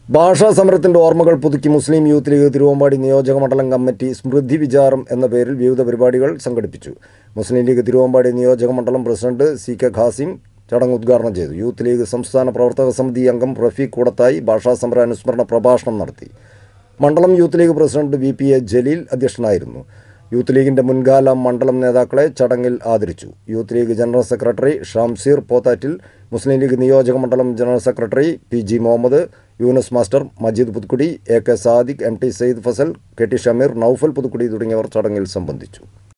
ഭാഷാ സമരത്തിന്റെ ഓർമ്മകൾ പുതുക്കി മുസ്ലിം യൂത്ത് ലീഗ് തിരുവമ്പാടി നിയോജക മണ്ഡലം കമ്മിറ്റി സ്മൃതി വിചാരം എന്ന പേരിൽ വിവിധ പരിപാടികൾ സംഘടിപ്പിച്ചു മുസ്ലിം ലീഗ് തിരുവമ്പാടി നിയോജക മണ്ഡലം പ്രസിഡന്റ് സി കെ ഖാസിം ചടങ്ങ് ഉദ്ഘാടനം ചെയ്തു യൂത്ത് ലീഗ് സംസ്ഥാന പ്രവർത്തക സമിതി അംഗം റഫീഖ് കൂടത്തായി ഭാഷാ സമര അനുസ്മരണ പ്രഭാഷണം നടത്തി മണ്ഡലം Youth League president V P A Jaleel അധ്യക്ഷനായിരുന്നു യൂത്ത് ലീഗിന്റെ മുൻകാല മണ്ഡലം നേതാക്കളെ ചടങ്ങിൽ ആദരിച്ചു Youth League general secretary Shamseer Pothattil Muslim League നിയോജക മണ്ഡലം general secretary P G Muhammad Yunus master Majeed Puthukudi A K Sadiq M T Sayyid Fazal K T Shameer Noufal Puthukudi തുടങ്ങിയവർ ചടങ്ങിൽ സംബന്ധിച്ചു